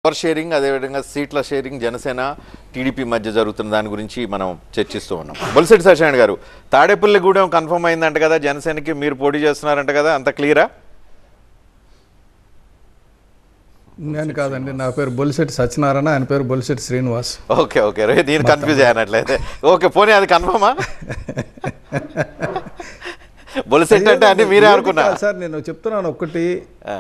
Power sharing అదేవిధంగా సీట్ల sharing Janasena TDP మధ్య జరుగుతున్న దాని గురించి మనం చర్చిస్తూ ఉన్నాం బొలిశెట్టి సత్యనారాయణ గారు తాడేపల్లిగూడెం కన్ఫర్మ్ అయిందంట కదా జనసేనకి మీరు పోటీ చేస్తున్నారంట కదా అంత క్లియరా నేను కాదండి నా పేరు బొలిశెట్టి సత్యనారాయణ ఆయన పేరు బొలిశెట్టి శ్రీనివాస్ ఓకే ఓకే రే దీని కన్ఫ్యూజ్ అయినట్లయితే ఓకే పోనీ అది కన్ఫర్మా బొలిసెట్ అంటే అన్ని మీరే ఏంటి అనుకున్నా కాదు సార్ నేను చెప్తున్నాను ఒకటి ఆ,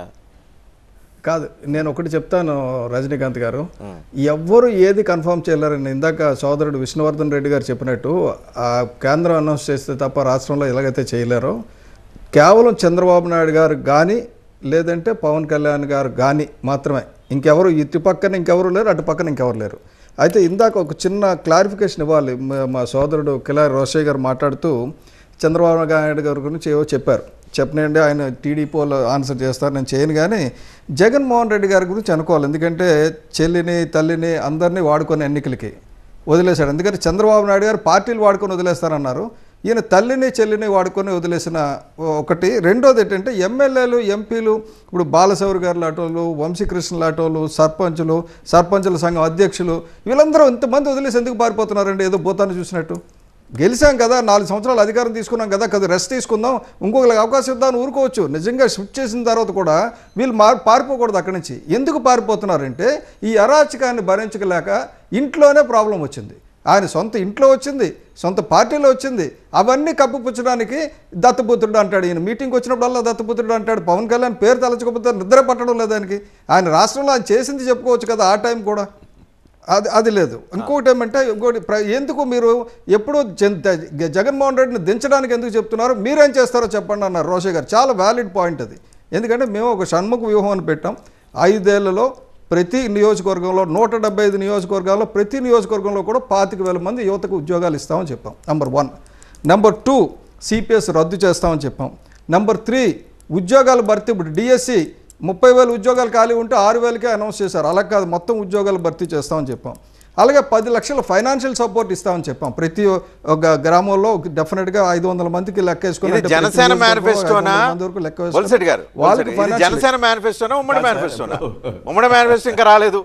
కాదు నేను ఒకటి చెప్తాను రజనీకాంత్ గారు ఎవ్వరు ఏది కన్ఫర్మ్ చేయలేరని ఇందాక సోదరుడు విష్ణువర్ధన్ రెడ్డి గారు చెప్పినట్టు ఆ కేంద్రం అనౌన్స్ చేస్తే తప్ప రాష్ట్రంలో ఎలాగైతే చేయలేరో కేవలం చంద్రబాబు నాయుడు గారు కానీ లేదంటే పవన్ కళ్యాణ్ గారు కానీ మాత్రమే ఇంకెవరు ఇటు పక్కన ఇంకెవరు లేరు అటు పక్కన ఇంకెవరు లేరు అయితే ఇందాక ఒక చిన్న క్లారిఫికేషన్ ఇవ్వాలి మా- మా సోదరుడు కిలారి రోషయ్య గారు మాట్లాడుతూ చంద్రబాబు నాయుడు గారి గురించి ఏవో చెప్పారు చెప్పనండి ఆయన టీడీపీలో ఆన్సర్ చేస్తారు నేను చేయను కానీ జగన్మోహన్ రెడ్డి గారి గురించి అనుకోవాలి ఎందుకంటే చెల్లిని తల్లిని అందరినీ వాడుకొని ఎన్నికలకి వదిలేశాడు ఎందుకంటే చంద్రబాబు నాయుడు గారు పార్టీలు వాడుకొని వదిలేస్తారన్నారు ఈయన తల్లిని చెల్లిని వాడుకొని వదిలేసిన ఒకటి రెండోది ఏంటంటే ఎమ్మెల్యేలు ఎంపీలు ఇప్పుడు బాలశౌరి గారు లాంటోళ్ళు వంశీకృష్ణ లాంటోళ్ళు సర్పంచులు సర్పంచుల సంఘం అధ్యక్షులు వీళ్ళందరూ ఇంతమంది వదిలేసి ఎందుకు పారిపోతున్నారండి ఏదో పోతాను చూసినట్టు గెలిచాం కదా నాలుగు సంవత్సరాలు అధికారం తీసుకున్నాం కదా కదా రెస్ట్ తీసుకుందాం ఇంకొకరికి అవకాశం ఇద్దామని ఊరుకోవచ్చు నిజంగా షిఫ్ట్ చేసిన తర్వాత కూడా వీళ్ళు మార్ పారిపోకూడదు అక్కడి నుంచి ఎందుకు పారిపోతున్నారంటే ఈ అరాచకాన్ని భరించలేక ఇంట్లోనే ప్రాబ్లం వచ్చింది ఆయన సొంత ఇంట్లో వచ్చింది సొంత పార్టీలో వచ్చింది అవన్నీ కప్పుపుచ్చడానికి దత్తపుత్రుడు అంటాడు ఈయన మీటింగ్కి వచ్చినప్పుడల్లా దత్తపుత్రుడు అంటాడు పవన్ కళ్యాణ్ పేరు తలచకపోతే నిద్ర పట్టడం లేదానికి ఆయన రాష్ట్రంలో ఆయన చేసింది చెప్పుకోవచ్చు కదా ఆ టైం కూడా అది అది లేదు ఇంకొకటి ఏమంటే ఇంకోటి ప్ర- ఎందుకు మీరు ఎప్పుడు జన్- ద- జగన్మోహన్ రెడ్డిని దించడానికి ఎందుకు చెప్తున్నారు మీరేం చేస్తారో చెప్పండి అన్నారు రోషే గారు చాలా వ్యాలిడ్ పాయింట్ అది ఎందుకంటే మేము ఒక షణ్ముఖ వ్యూహం అని పెట్టాం ఐదేళ్లలో ప్రతి నియోజకవర్గంలో నూట డెబ్బై ఐదు నియోజకవర్గాల్లో ప్రతి నియోజకవర్గంలో కూడా పాతిక వేల మంది యువతకు ఉద్యోగాలు ఇస్తామని చెప్పాం number one number two CPS రద్దు చేస్తామని చెప్పాం నెంబర్ త్రీ ఉద్యోగాల భర్తీ ఇప్పుడు డిఎస్సి ముప్పై వేల ఉద్యోగాలు ఖాళీ ఉంటే ఆరు వేలకే అనౌన్స్ చేశారు అలా కాదు మొత్తం ఉద్యోగాలు భర్తీ చేస్తామని చెప్పాం అలాగే పది లక్షల ఫైనాన్షియల్ సపోర్ట్ ఇస్తామని చెప్పాం ప్రతి ఒక గ్రామంలో డెఫినెట్గా ఐదు వందల మందికి లెక్కేసుకుని ఇది అంటే ప్రతి జనసేన నియోజకవర్గంలో మేనిఫెస్టోనా 500 మంది వరకు లెక్క వేసుకుని బొలిసెట్ గారు వాళ్ళకి బొలిసెట్, ఇది financial- జనసేన మేనిఫెస్టోనా ఉమ్మడి మేనిఫెస్టోనా ఉమ్మడి మేనిఫెస్టో ఇంకా రాలేదు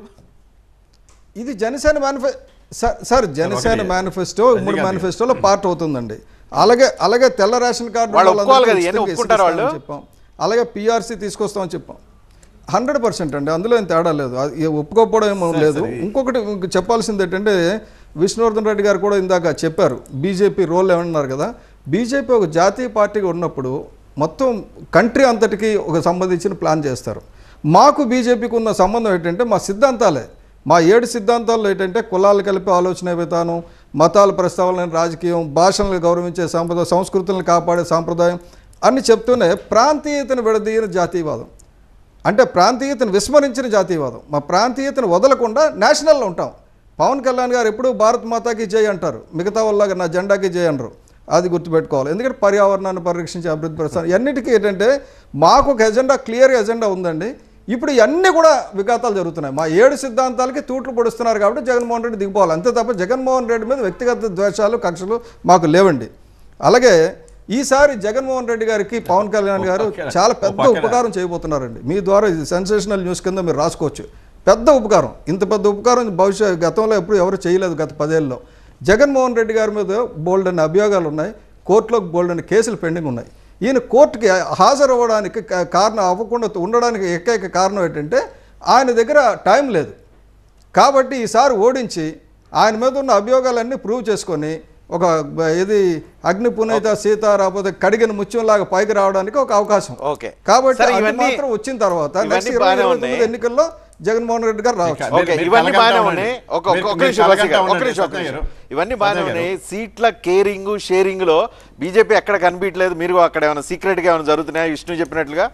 ఇది జనసేన మేనిఫె సార్ సార్ జనసేన మేనిఫెస్టో ఉమ్మడి మేనిఫెస్టోలో పార్ట్ అవుతుందండి అలాగే అలాగే తెల్ల రేషన్ కార్డు వాళ్ళు వాళ్ళందరికీ ఒప్పుకోవాలి కదా, ఇవన్నీ ఉచితంగా ఒప్పుకుంటారా వాళ్ళు? ఇస్తామని చెప్పాం అలాగే పిఆర్సీ తీసుకొస్తామని చెప్పాం హండ్రెడ్ పర్సెంట్ అండి అందులో ఏం తేడా లేదు అది ఏ ఒప్పుకోకపోవడం ఏమో లేదు ఇంకొకటి ఇంక చెప్పాల్సింది ఏంటంటే విష్ణువర్ధన్ రెడ్డి గారు కూడా ఇందాక చెప్పారు బీజేపీ రోల్ ఏమన్నారు కదా బీజేపీ ఒక జాతీయ పార్టీగా ఉన్నప్పుడు మొత్తం కంట్రీ అంతటికి ఒక సంబంధించిన ప్లాన్ చేస్తారు మాకు బీజేపీకి ఉన్న సంబంధం ఏంటంటే మా సిద్ధాంతాలే మా ఏడు సిద్ధాంతాల్లో ఏంటంటే కులాలు కలిపి ఆలోచన విధానం మతాల ప్రస్తావన రాజకీయం భాషలను గౌరవించే సాంప్రదాయం సంస్కృతులను కాపాడే సాంప్రదాయం అన్ని చెప్తూనే ప్రాంతీయతను విడదీయని జాతీయవాదం అంటే ప్రాంతీయతను విస్మరించిన జాతీయవాదం మా ప్రాంతీయతను వదలకుండా నేషనల్లో ఉంటాం పవన్ కళ్యాణ్ గారు ఎప్పుడూ భారత్ మాతాకి జై అంటారు మిగతా వాళ్ళగా నా జెండాకి జై అనరు అది గుర్తుపెట్టుకోవాలి ఎందుకంటే పర్యావరణాన్ని పరిరక్షించే అభివృద్ధి ప్రస్థానం ఇవన్నిటికీ ఏంటంటే మాకు ఒక ఎజెండా క్లియర్ ఎజెండా ఉందండి ఇప్పుడు ఇవన్నీ కూడా విఘాతాలు జరుగుతున్నాయి మా ఏడు సిద్ధాంతాలకి తూట్లు పొడుస్తున్నారు కాబట్టి జగన్మోహన్ రెడ్డి దిగిపోవాలి అంతే తప్ప జగన్మోహన్ రెడ్డి మీద వ్యక్తిగత ద్వేషాలు కక్షలు మాకు లేవండి అలాగే ఈసారి జగన్మోహన్ రెడ్డి గారికి పవన్ కళ్యాణ్ గారు చాలా పెద్ద ఉపకారం చేయబోతున్నారండి మీ ద్వారా ఇది సెన్సేషనల్ న్యూస్ కింద మీరు రాసుకోవచ్చు పెద్ద ఉపకారం ఇంత పెద్ద ఉపకారం భవిష్యత్ గతంలో ఎప్పుడు ఎవరు చేయలేదు గత పదేళ్ళలో జగన్మోహన్ రెడ్డి గారి మీద బోల్డ్ అనే అభియోగాలు ఉన్నాయి కోర్టులో బోల్డ్ అనే కేసులు పెండింగ్ ఉన్నాయి ఈయన కోర్టుకి హాజరు అవ్వడానికి కా- కారణం అవ్వకుండా ఉండడానికి ఏకైక కారణం ఏంటంటే ఆయన దగ్గర టైం లేదు కాబట్టి ఈసారి ఓడించి ఆయన మీద ఉన్న అభియోగాలన్నీ ప్రూవ్ చేసుకొని ఒక బ- ఇది అగ్ని పునీత సీత రాకపోతే కడిగిన ముత్యంలాగా పైకి రావడానికి ఒక అవకాశం ఓకే. కాబట్టి సరే, అది ఇవన్నీ- మాత్రం వచ్చిన తర్వాత ఇవన్నీ నెక్స్ట్ ఇరవై బాగానే ఇరవై ఉన్నాయి. తొమ్మిది ఎన్నికల్లో జగన్మోహన్ రెడ్డి గారు రావచ్చు మీరు- ఓకే మీరు ఇవన్నీ కలగంటా బాగానే ఉండండి. ఉన్నాయి ఒక మీరు- ఒక మీరు నిమిషం కలగంటా వసీగా, ఒక ఉండండి, నిమిషం, ఒక సత్య నిమిషం. గారు. ఇవన్నీ బాగానే సత్య గారు. ఉన్నాయి సీట్ల కేరింగ్ షేరింగ్ లో బీజేపీ ఎక్కడ కనిపించలేదు మీరు అక్కడ ఏమైనా సీక్రెట్ గా ఏమైనా జరుగుతున్నాయా విష్ణు చెప్పినట్లుగా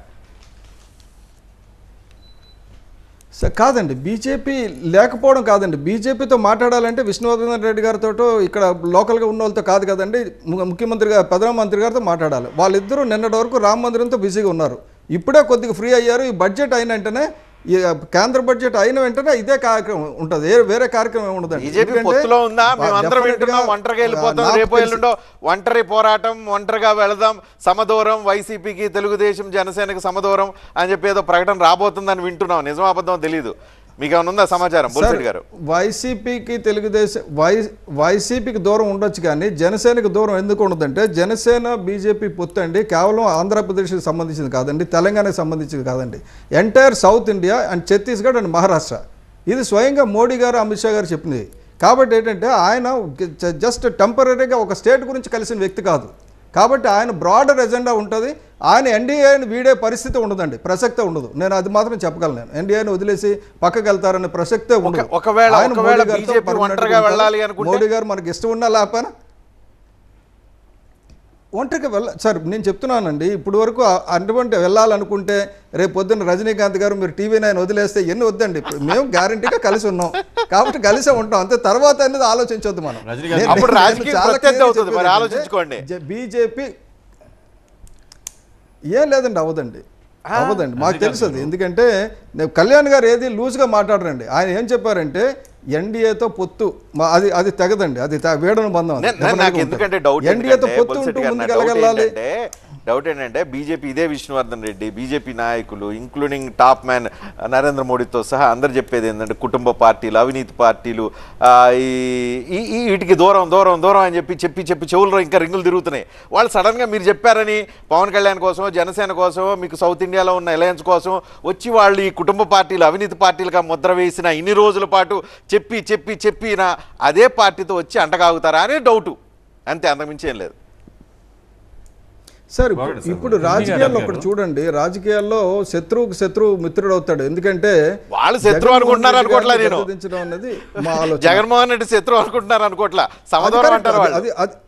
స- కాదండి బీజేపీ లేకపోవడం కాదండి బీజేపీతో మాట్లాడాలంటే విష్ణువర్ధన్ రెడ్డి గారితో ఇక్కడ లోకల్గా ఉన్న వాళ్ళతో కాదు కదండి ము- ముఖ్యమంత్రి గారు ప్రధానమంత్రి గారితో మాట్లాడాలి వాళ్ళిద్దరూ నిన్నటి వరకు రామ మందిరంతో బిజీగా ఉన్నారు ఇప్పుడే కొద్దిగా ఫ్రీ అయ్యారు ఈ బడ్జెట్ అయిన వెంటనే ఈ కేంద్ర బడ్జెట్ అయిన వెంటనే ఇదే కార్యక్రమం ఉంటుంది ఏ- వేరే కార్యక్రమం ఉండదండి బీజేపీ ఎందుకంటే పొత్తులో ఉందా మేము అందరం definitely గా, వింటున్నాం ఒంటరిగా వెళ్ళిపోతాం నాకు రేపు తెలిసి- ఎల్లుండో ఒంటరి పోరాటం ఒంటరిగా వెళదాం సమదూరం వైసీపీకి తెలుగుదేశం జనసేనకి సమదూరం అని చెప్పి ఏదో ప్రకటన రాబోతుందని వింటున్నాం నిజం అబద్ధం తెలీదు మీకు ఏమైనా ఉందా సమాచారం బొలిశెట్టి గారు వైసీపీకి తెలుగుదేశం వై వైసీపీకి దూరం ఉండొచ్చు కానీ జనసేనకి దూరం ఎందుకు ఉండదంటే జనసేన బీజేపీ పొత్తు అండి కేవలం ఆంధ్రప్రదేశ్కి సంబంధించింది కాదండి తెలంగాణకి సంబంధించింది కాదండి entire south India and Chhattisgarh and Maharashtra ఇది స్వయంగా మోడీ గారు అమిత్ షా గారు చెప్పింది కాబట్టి ఏంటంటే ఆయన జస్ట్ టెంపరీగా ఒక స్టేట్ గురించి కలిసిన వ్యక్తి కాదు కాబట్టి ఆయన బ్రాడర్ ఎజెండా ఉంటుంది ఆయన ఎన్డీఏని వీడే పరిస్థితి ఉండదండి ప్రసక్తే ఉండదు నేను అది మాత్రం చెప్పగలను నేను ఎన్డీఏని వదిలేసి పక్కకి వెళ్తారనే ప్రసక్తే ఉండదు ఒకవేళ- ఆయన ఒకవేళ మోడీ గారితో BJP permanent ఒంటరిగా ఉంటారు. వెళ్ళాలి అనుకుంటే? మోడీ గారు మనకి ఇష్టం ఉన్నా లేకపోయినా ఒంటరిగా వెళ్ళ సార్ నేను చెప్తున్నానండి ఇప్పుడు వరకు ఆ- అటువంటి వెళ్ళాలనుకుంటే రేపు పొద్దున్న రజనీకాంత్ గారు మీరు టీవీ నైన్ వదిలేస్తే ఎన్ని వద్దండి ఇప్పుడు మేము గ్యారంటీగా కలిసి ఉన్నాం కాబట్టి కలిసే ఉంటాం అంతే తర్వాత అనేది ఆలోచించొద్దు మనం రజనీకాంత్ నేను- అప్పుడు నేను రాజకీయ చాలా ప్రత్యర్థి clear గా అవుతుంది. మరి చెప్పేది ఆలోచించుకోండి. ఏంటంటే, బీజేపీ ఏం లేదండి అవ్వదండి అవ్వదండి మాకు తెలుసు అది ఎందుకంటే నేను కళ్యాణ్ గారు ఏది లూజ్గా మాట్లాడరండి ఆయన ఏం చెప్పారంటే ఎన్డీఏతో పొత్తు మా- అది అది తెగదండి అది తె- వీడని బంధం అది. నేను- నేను నాకు డెఫినెట్గా ఎందుకంటే ఉంటుంది. డౌట్ ఎన్డీఏతో ఎందుకంటే పొత్తు బొలిశెట్టి ఉంటూ గారు నా ముందుకు డౌట్ వెళ్ళాలి ఏంటంటే డౌట్ ఏంటంటే బీజేపీ ఇదే విష్ణువర్ధన్ రెడ్డి బీజేపీ నాయకులు ఇంక్లూడింగ్ టాప్ మ్యాన్ నరేంద్ర మోడీతో సహా అందరు చెప్పేది ఏంటంటే కుటుంబ పార్టీలు అవినీతి పార్టీలు ఆ, ఈ ఈ- ఈ వీటికి దూరం దూరం దూరం అని చెప్పి చెప్పి చెప్పి చెవుల్లో ఇంకా రింగులు తిరుగుతున్నాయి వాళ్ళు సడన్గా మీరు చెప్పారని పవన్ కళ్యాణ్ కోసం జనసేన కోసం మీకు సౌత్ ఇండియాలో ఉన్న అలయన్స్ కోసం వచ్చి వాళ్ళు ఈ కుటుంబ పార్టీలు అవినీతి పార్టీలుగా ముద్ర వేసిన ఇన్ని రోజుల పాటు చెప్పి చెప్పి చెప్పిన అదే పార్టీతో వచ్చి అంటగాగుతారా అనే డౌటు అంతే అంతకుమించి ఏం లేదు సార్ బాగుంది సార్. ఇప్పుడు రాజకీయాల్లో ఒకటి చూడండి రాజకీయాల్లో శత్రువుకు శత్రువు మిత్రుడు అవుతాడు ఎందుకంటే వాళ్ళు శత్రువు జగన్మోహన్ అనుకుంటున్నారు రెడ్డి అనుకోవట్లే గారిని నేను. గద్దెదించడం అనేది మా ఆలోచన జగన్మోహన్ రెడ్డి శత్రువు అనుకుంటున్నారు అనుకోట్లా అది సమదూరం correct. అంటారు వాళ్ళు అది అది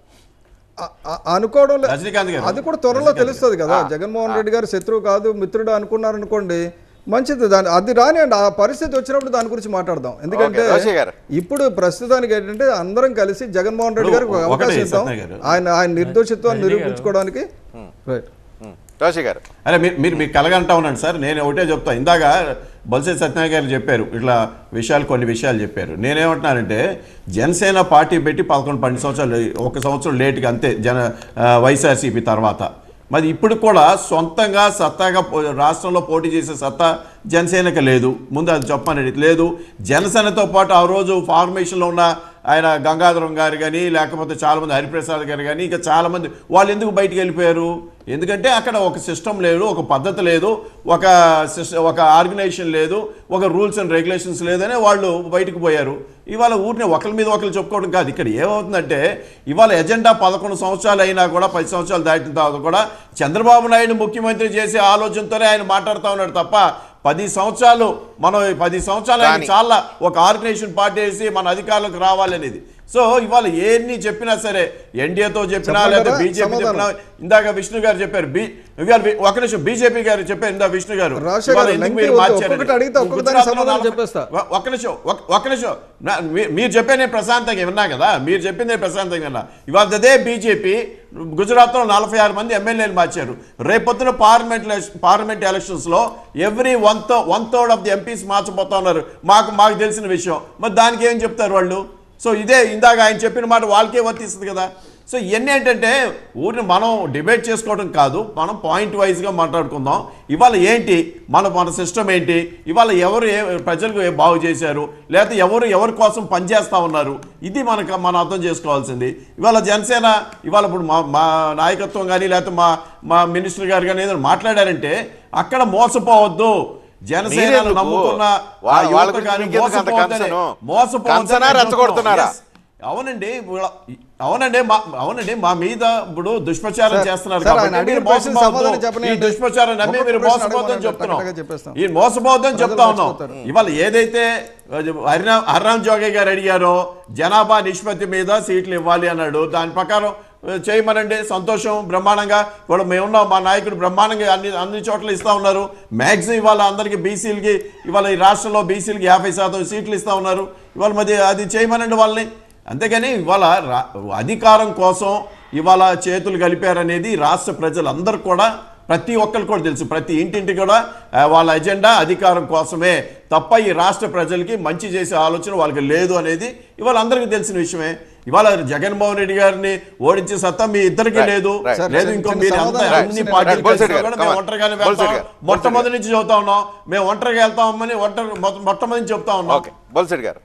అ- అ- అనుకోవడం లే- రజనీకాంత్ గారు. అది కూడా త్వరలో రజనీకాంత్ తెలుస్తుంది కదా జగన్మోహన్ రెడ్డి గారు శత్రువు కాదు మిత్రుడు అనుకున్నారు అనుకోండి మంచిది దాని అది రానివ్వండి ఆ పరిస్థితి వచ్చినప్పుడు దాని గురించి మాట్లాడదాం ఎందుకంటే ఓకే, రోషయ్య గారు. ఇప్పుడు ప్రస్తుతానికి ఏంటంటే అందరం కలిసి జగన్మోహన్ రెడ్డి గారికి ఒక ఒకటి అవకాశం ఇద్దాం సత్యనారాయణ గారు. ఆయన ఆయన నిర్దోషిత్వాన్ని నిరూపించుకోవడానికి రైట్ ఉం. రోషి గారు అరే మీరు మీరు మీకు కలగంటా ఉన్నాను సార్ నేను ఒకటే చెప్తా ఇందాక బొల్సే సత్యనారాయణ గారు చెప్పారు ఇట్లా విషయాలు కొన్ని విషయాలు చెప్పారు నేనేమంటున్నానంటే జనసేన పార్టీ పెట్టి పదకొండు పన్నెండు సంవత్సరాలు ఒక సంవత్సరం లేటుగా అంతే జన ఆ, వైఎస్ఆర్సీపీ తర్వాత మరి ఇప్పుడు కూడా సొంతంగా సత్తాగా పో- రాష్ట్రంలో పోటీ చేసే సత్తా జనసేనకి లేదు ముందు అది చెప్పమని లేదు జనసేనతో పాటు ఆ రోజు ఫార్మేషన్లో ఉన్న ఆయన గంగాధరం గారు కానీ లేకపోతే చాలామంది హరిప్రసాద్ గారు కానీ ఇంకా చాలామంది వాళ్ళు ఎందుకు బయటికి వెళ్ళిపోయారు ఎందుకంటే అక్కడ ఒక సిస్టమ్ లేదు ఒక పద్ధతి లేదు ఒక సిస్ట- ఒక ఆర్గనైజేషన్ లేదు ఒక రూల్స్ అండ్ రెగ్యులేషన్స్ లేదనే వాళ్ళు బయటకు పోయారు ఇవాళ ఊరిని ఒకరి మీద ఒకరు చెప్పుకోవడం కాదు ఇక్కడ ఏమవుతుందంటే ఇవాళ ఎజెండా పదకొండు సంవత్సరాలు అయినా కూడా పది సంవత్సరాలు దాటిన తర్వాత కూడా చంద్రబాబు నాయుడు ముఖ్యమంత్రి చేసే ఆలోచనతోనే ఆయన మాట్లాడుతూ ఉన్నాడు తప్ప పది సంవత్సరాలు మనం ఈ పది సంవత్సరాలు ఆయన కానీ- చాలా ఒక ఆర్గనైజేషన్ పార్టీ వేసి మన అధికారులకు రావాలనేది సో ఇవాళ ఏన్ని చెప్పినా సరే ఎన్డీఏతో చెప్పినా లేదా చెప్పమంటారా? బీజేపీ చెప్పినా సమాధానం. ఇందాక విష్ణు గారు చెప్పారు బి గారు ఒక నిమిషం బీజేపీ గారు చెప్పారు ఇందా విష్ణు గారు రాజశేఖర్ ఇవాళ గారు, ఎందుకు lengthy మీరు వద్దు. మార్చారని. ఒక్కొక్కటి అడిగితే ఒక్కొక్క గుజరాత్లో దానికి సమాధానం నలభై- చెప్పేస్తా. ఒ- ఒక్క నిమిషం ఒక్క- ఒక్క నిమిషం నా- మీ- మీరు చెప్పే నేను ప్రశాంతంగా విన్నా కదా మీరు చెప్పింది నేను ప్రశాంతంగా విన్నా ఇవాళ అదే బీజేపీ గుజరాత్లో నలభై ఆరు మంది ఎమ్మెల్యేలు మార్చారు రేపొద్దున పార్లమెంట్ పార్లమెంట్ ఎలక్షన్స్ లో ఎవ్రీ వన్ తో one third of the MPs మార్చబోతా ఉన్నారు మాకు మాకు తెలిసిన విషయం మరి దానికి ఏం చెప్తారు వాళ్ళు సో ఇదే ఇందాక ఆయన చెప్పిన మాట వాళ్ళకే వర్తిస్తుంది కదా సో ఇవన్నీ ఏంటంటే ఊరిని మనం డిబేట్ చేసుకోవడం కాదు మనం పాయింట్ వైజ్గా మాట్లాడుకుందాం ఇవాళ ఏంటి మన మన సిస్టమ్ ఏంటి ఇవాళ ఎవరు ఏ ప్రజలకు ఏ బాగు చేశారు లేకపోతే ఎవరు ఎవరి కోసం పనిచేస్తూ ఉన్నారు ఇది మనకు మనం అర్థం చేసుకోవాల్సింది ఇవాళ జనసేన ఇవాళ ఇప్పుడు మా మా నాయకత్వం కానీ లేకపోతే మా మా మినిస్టర్ గారు కానీ ఏదైనా మాట్లాడారంటే అక్కడ మోసపోవద్దు జనసేన మీరెందుకు? నమ్ముకున్న ఆ వా- వాళ్ళ యువత గురించి కానీ మీకెందుకు అంత మోసపోవద్దని- కన్సర్ను? మోసపోవద్దని కన్సర్నా, చెప్తున్నాం. రెచ్చగొడుతున్నారా? Yes. అవునండి వీళ్ళ- అవునండి మా అవునండి మా మీద ఇప్పుడు దుష్ప్రచారం సార్, చేస్తున్నారు సార్, ఆయన కాబట్టి అడిగిన మీరు ప్రశ్నకు మోసపోవద్దు. సమాధానం చెప్పనీయండి. ఈ దుష్ప్రచారం నమ్మి ఒక్కొక్క మీరు ప్రశ్న మోసపోద్దని అడగమనండి, చెప్తున్నాం కరెక్ట్గా చెప్పేస్తాం. ఈ మోసపోద్దని ప్రజలు చెప్తా ఉన్నాం మర్చిపోతారు. ఇవాళ ఏదైతే హరిరామ్ హర్రామ్ జోగి గారు అడిగారో జనాభా నిష్పత్తి మీద సీట్లు ఇవ్వాలి అన్నాడు దాని ప్రకారం ఆ, చేయమనండి సంతోషం బ్రహ్మాండంగా ఇప్పుడు మేమున్నాం మా నాయకుడు బ్రహ్మాండంగా అన్ని అన్ని చోట్ల ఇస్తా ఉన్నారు మ్యాక్సిమం ఇవాళ అందరికి బీసీలకి ఇవాళ ఈ రాష్ట్రంలో బీసీలకి యాభై శాతం సీట్లు ఇస్తా ఉన్నారు ఇవాళ మరి అది చేయమనండి వాళ్ళని అంతేగాని ఇవాళ రా- అధికారం కోసం ఇవాళ చేతులు కలిపారనేది రాష్ట్ర ప్రజలందరూ కూడా ప్రతి ఒక్కరు కూడా తెలుసు ప్రతి ఇంటింటి కూడా ఆ, వాళ్ళ ఎజెండా అధికారం కోసమే తప్ప ఈ రాష్ట్ర ప్రజలకి మంచి చేసే ఆలోచన వాళ్ళకి లేదు అనేది ఇవాళ అందరికీ తెలిసిన విషయమే ఇవాళ జగన్మోహన్ రెడ్డి గారిని ఓడించే సత్తా మీ ఇద్దరికి Right, లేదు right. లేదు Sir, ఇంకో చిన్న మీరు అంతా సమాధానం అన్ని ఇచ్చిన- పార్టీలు Right, Bolsett కలిసినా గారు, కూడా come మేము on. ఒంటరిగానే Bolsett వెళ్తాం గారు, మొట్టమొదటి నుంచి చెబుతా ఉన్నాం మేము ఒంటరిగా వెళ్తామని ఒంటరి మొట్ట- మొట్టమొదటి నుంచి చెప్తా ఉన్నాం ఓకే బొల్సెట్ గారు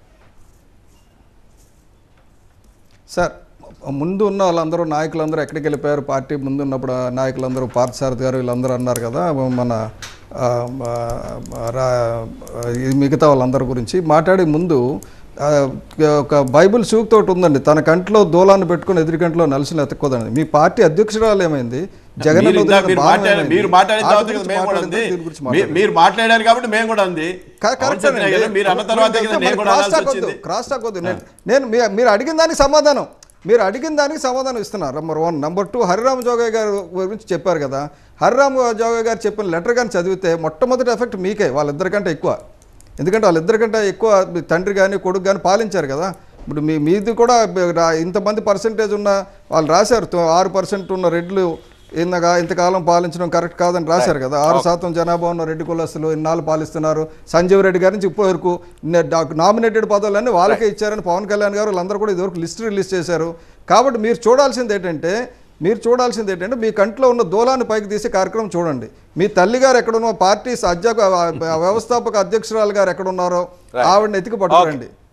సార్ ముందు ఉన్న వాళ్ళందరూ నాయకులందరూ ఎక్కడికి వెళ్ళిపోయారు పార్టీ ముందు ఉన్నప్పుడు ఆ నాయకులందరూ పార్థసారథి గారు వీళ్ళందరూ అన్నారు కదా మన ఆ, ఆ, రా- ఇది మిగతా వాళ్ళందరి గురించి మాట్లాడే ముందు ఆ, ఒక బైబిల్ సూక్తి ఒకటి ఉందండి తన కంట్లో దూలాన్ని పెట్టుకుని ఎదురు కంట్లో నలుసులు ఎత్తకోదండి మీ పార్టీ అధ్యక్షురాలు ఏమైంది జగన్ మీరు ఇందాక వదిలిన మీరు బాణం మాట్లాడారు ఏమైంది? మీరు మాట్లాడిన వాటి తర్వాత గురించి కదా మేము కూడా మాట్లాడిన అంది తర్వాత దీని గురించి మీ- మాట్లాడండి. మీరు మాట్లాడారు కాబట్టి మేము కూడా అంది క- అవును కరెక్ట్ సత్యనారాయణ గారు, మీరు అన్న తర్వాత కదా నేను కూడా క్రాస్ అనాల్సి టాక్ వద్దు వచ్చింది క్రాస్ టాక్ వద్దు నేను నేను మీ- మీరు అడిగిన దానికి సమాధానం మీరు అడిగిన దానికి సమాధానం ఇస్తున్నారు number one number two Hariram Jogaiah గారి గురించి చెప్పారు కదా హరిరామ్ జోగయ్య గారు చెప్పిన లెటర్ కానీ చదివితే మొట్టమొదటి ఎఫెక్ట్ మీకే వాళ్ళిద్దరికంటే ఎక్కువ ఎందుకంటే వాళ్ళిద్దరికంటే ఎక్కువ మీ తండ్రి కానీ కొడుకు కానీ పాలించారు కదా ఇప్పుడు మీ మీది కూడా రా- ఇంతమంది పర్సంటేజ్ ఉన్న వాళ్ళు రాశారు తో- ఆరు పర్సెంట్ ఉన్న రెడ్లు ఇంతగా ఇంతకాలం పాలించడం కరెక్ట్ కాదని రాశారు కదా ఆరు శాతం జనాభా ఉన్న రెడ్డి కులస్తులు ఇన్నాళ్ళు పాలిస్తున్నారు సంజీవ్ రెడ్డి గారి నుంచి ఇప్పటి వరకు నామినేటెడ్ పదవులన్నీ వాళ్ళకే ఇచ్చారని పవన్ కళ్యాణ్ గారు వాళ్ళందరూ కూడా ఇదివరకు లిస్ట్ రిలీజ్ చేశారు కాబట్టి మీరు చూడాల్సింది ఏంటంటే మీరు చూడాల్సింది ఏంటంటే మీ కంట్లో ఉన్న దూలాన్ని పైకి తీసే కార్యక్రమం చూడండి మీ తల్లి గారు ఎక్కడున్నో పార్టీ అధ్యక్ష వ్యవస్థాపక అధ్యక్షురాలు గారు ఎక్కడున్నారో ఆవిడని ఎతికి పట్టుకోరండి